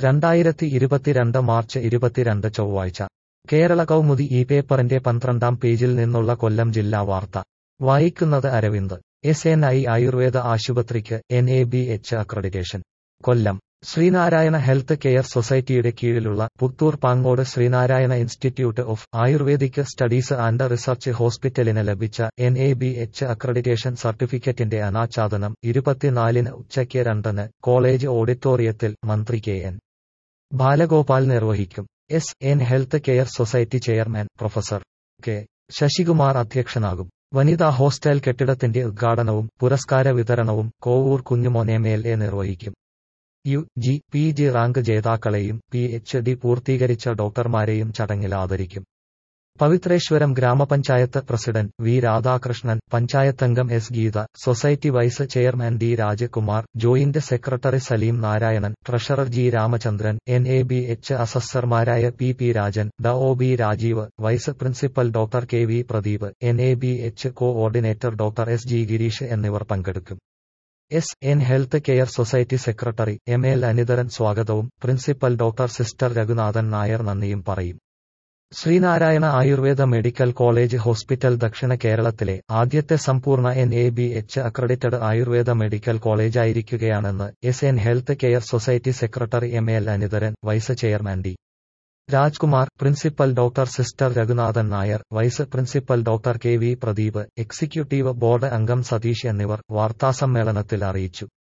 രണ്ടായിരത്തി ഇരുപത്തിരണ്ട് മാർച്ച് ഇരുപത്തിരണ്ട് ചൊവ്വാഴ്ച കേരള കൗമുദി ഈ പേപ്പറിന്റെ പന്ത്രണ്ടാം പേജിൽ നിന്നുള്ള കൊല്ലം ജില്ലാ വാർത്ത വായിക്കുന്നത് Aravind S N I Ayurveda ആശുപത്രിക്ക് N A B H accreditation Kollam Sreenarayana health care സൊസൈറ്റിയുടെ കീഴിലുള്ള Puthur Pangode Sreenarayana institute of Ayurvedic studies and research ഹോസ്പിറ്റലിന് ലഭിച്ച N A B H accreditation സർട്ടിഫിക്കറ്റിന്റെ അനാച്ഛാദനം ഇരുപത്തിനാലിന് ഉച്ചയ്ക്ക് രണ്ടിന് കോളേജ് ഓഡിറ്റോറിയത്തിൽ മന്ത്രി കെ എൻ ബാലഗോപാൽ നിർവഹിക്കും S N health care society chairman professor K Sasikumar അധ്യക്ഷനാകും വനിതാ ഹോസ്റ്റൽ കെട്ടിടത്തിന്റെ ഉദ്ഘാടനവും പുരസ്കാര വിതരണവും Kovoor Kunjumon M L A നിർവഹിക്കും U G P G rank ജേതാക്കളെയും പി എച്ച് ഡി പൂർത്തീകരിച്ച ഡോക്ടർമാരെയും ചടങ്ങിൽ ആദരിക്കും പവിത്രേശ്വരം ഗ്രാമപഞ്ചായത്ത് പ്രസിഡന്റ് വി രാധാകൃഷ്ണൻ പഞ്ചായത്തംഗം S Geetha society vice chairman D Rajakumar joint secretary Saleem Narayanan treasurer G Ramachandran N A B H അസസ്സർമാരായ പി പി രാജൻ ഡ ഒ B Rajeev vice principal doctor K V Pradeep N A B H coordinator doctor S G Gireesh എന്നിവർ പങ്കെടുക്കും S N health care society secretary M L Anitharan സ്വാഗതവും principal doctor sister Raghunathan Nair നന്ദിയും പറയും Sreenarayana Ayurveda medical college hospital ദക്ഷിണ കേരളത്തിലെ ആദ്യത്തെ സമ്പൂർണ്ണ N A B H accredited Ayurveda medical കോളേജായിരിക്കുകയാണെന്ന് S N health care society secretary M L Anitharan vice chairman D Rajkumar principal doctor sister Raghunathan Nair vice principal doctor K V Pradeep executive board അംഗം സതീഷ് എന്നിവർ വാർത്താസമ്മേളനത്തിൽ അറിയിച്ചു